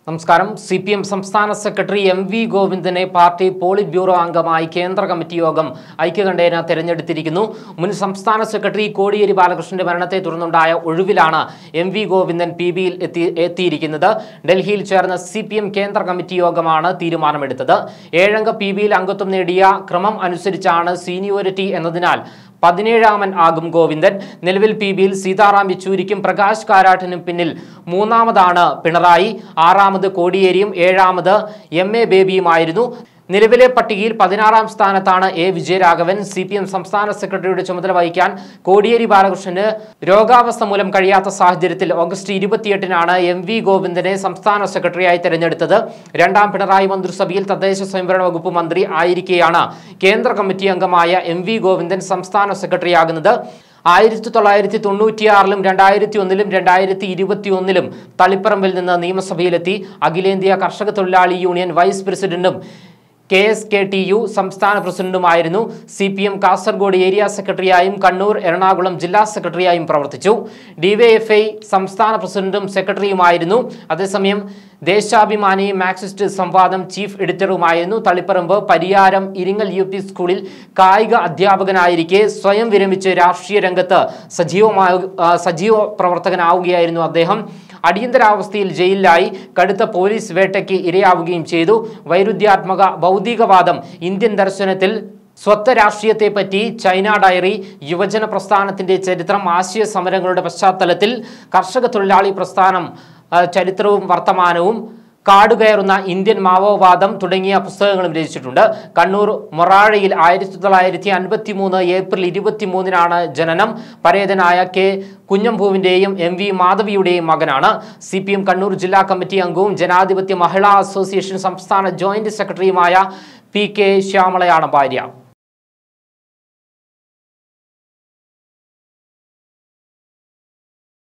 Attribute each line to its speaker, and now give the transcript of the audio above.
Speaker 1: നമസ്കാരം C P M സംസ്ഥാന secretary M V ഗോവിന്ദനെ പാർട്ടി പോളിറ്റ് ബ്യൂറോ അംഗമായി കേന്ദ്ര കമ്മിറ്റി യോഗം ഐക്യകണ്ഠേന തെരഞ്ഞെടുത്തിരിക്കുന്നു മുൻ സംസ്ഥാന സെക്രട്ടറി കോടിയേരി ബാലകൃഷ്ണന്റെ മരണത്തെ തുടർന്നുണ്ടായ ഒഴിവിലാണ് എം വി ഗോവിന്ദൻ പി ബിയിൽ എത്തി എത്തിയിരിക്കുന്നത് ഡൽഹിയിൽ ചേർന്ന സി പി എം കേന്ദ്ര കമ്മിറ്റി യോഗമാണ് തീരുമാനമെടുത്തത് ഏഴംഗ പി ബിയിൽ അംഗത്വം നേടിയ ക്രമം അനുസരിച്ചാണ് സീനിയോരിറ്റി എന്നതിനാൽ പതിനേഴാമൻ ആകും ഗോവിന്ദൻ നിലവിൽ പി ബിയിൽ സീതാറാം യെച്ചൂരിക്കും പ്രകാശ് കാരാട്ടിനും പിന്നിൽ മൂന്നാമതാണ് പിണറായി ആറാമത് കോടിയേരിയും ഏഴാമത് എം എ ബേബിയുമായിരുന്നു നിലവിലെ പട്ടികയിൽ പതിനാറാം സ്ഥാനത്താണ് A Vijayaraghavan C P M സംസ്ഥാന സെക്രട്ടറിയുടെ ചുമതല വഹിക്കാൻ കോടിയേരി ബാലകൃഷ്ണന് രോഗാവസ്ഥ മൂലം കഴിയാത്ത സാഹചര്യത്തിൽ ഓഗസ്റ്റ് ഇരുപത്തിയെട്ടിനാണ് എം വി ഗോവിന്ദനെ സംസ്ഥാന സെക്രട്ടറിയായി തെരഞ്ഞെടുത്തത് രണ്ടാം പിണറായി മന്ത്രിസഭയിൽ തദ്ദേശ സ്വയംഭരണ വകുപ്പ് മന്ത്രി ആയിരിക്കെയാണ് കേന്ദ്ര കമ്മിറ്റി അംഗമായ എം വി ഗോവിന്ദൻ സംസ്ഥാന സെക്രട്ടറിയാകുന്നത് ആയിരത്തി തൊള്ളായിരത്തി തൊണ്ണൂറ്റിയാറിലും രണ്ടായിരത്തി ഒന്നിലും രണ്ടായിരത്തി ഇരുപത്തി ഒന്നിലും തളിപ്പറമ്പിൽ നിന്ന് നിയമസഭയിലെത്തി അഖിലേന്ത്യാ കർഷക തൊഴിലാളി യൂണിയൻ വൈസ് പ്രസിഡന്റും K S K T U സംസ്ഥാന പ്രസിഡന്റുമായിരുന്നു C P M Kasaragod area സെക്രട്ടറിയായും കണ്ണൂർ എറണാകുളം ജില്ലാ സെക്രട്ടറിയായും പ്രവർത്തിച്ചു ഡിവൈഎഫ്ഐ സംസ്ഥാന പ്രസിഡന്റും സെക്രട്ടറിയുമായിരുന്നു അതേസമയം ദേശാഭിമാനി മാർക്സിസ്റ്റ് സംവാദം ചീഫ് എഡിറ്ററുമായിരുന്നു തളിപ്പറമ്പ് പരിയാരം ഇരിങ്ങൽ യു പി സ്കൂളിൽ കായിക അധ്യാപകനായിരിക്കെ സ്വയം വിരമിച്ച് രാഷ്ട്രീയ രംഗത്ത് സജീവമായ ആ, സജീവ പ്രവർത്തകനാവുകയായിരുന്നു അദ്ദേഹം അടിയന്തരാവസ്ഥയിൽ ജയിലിലായി കടുത്ത പോലീസ് വേട്ടയ്ക്ക് ഇരയാവുകയും ചെയ്തു വൈരുദ്ധ്യാത്മക ഭൗതികവാദം ഇന്ത്യൻ ദർശനത്തിൽ സ്വത്ത് രാഷ്ട്രീയത്തെപ്പറ്റി ചൈന ഡയറി യുവജന പ്രസ്ഥാനത്തിന്റെ ചരിത്രം ആശയ സമരങ്ങളുടെ പശ്ചാത്തലത്തിൽ കർഷക തൊഴിലാളി പ്രസ്ഥാനം ആ, ചരിത്രവും വർത്തമാനവും കാടുകയറുന്ന ഇന്ത്യൻ മാവോവാദം തുടങ്ങിയ പുസ്തകങ്ങളും രചിച്ചിട്ടുണ്ട് കണ്ണൂർ മൊറാഴയിൽ ആയിരത്തി തൊള്ളായിരത്തി അൻപത്തി മൂന്ന് ഏപ്രിൽ ഇരുപത്തി മൂന്നിനാണ് ജനനം പരേതനായ കെ കുഞ്ഞമ്പൂവിൻ്റെയും എം വി മാധവിയുടെയും മകനാണ് സി പി എം കണ്ണൂർ ജില്ലാ കമ്മിറ്റി അംഗവും ജനാധിപത്യ മഹിളാ അസോസിയേഷൻ സംസ്ഥാന ജോയിന്റ് സെക്രട്ടറിയുമായ പി കെ ശ്യാമളയാണ് ഭാര്യ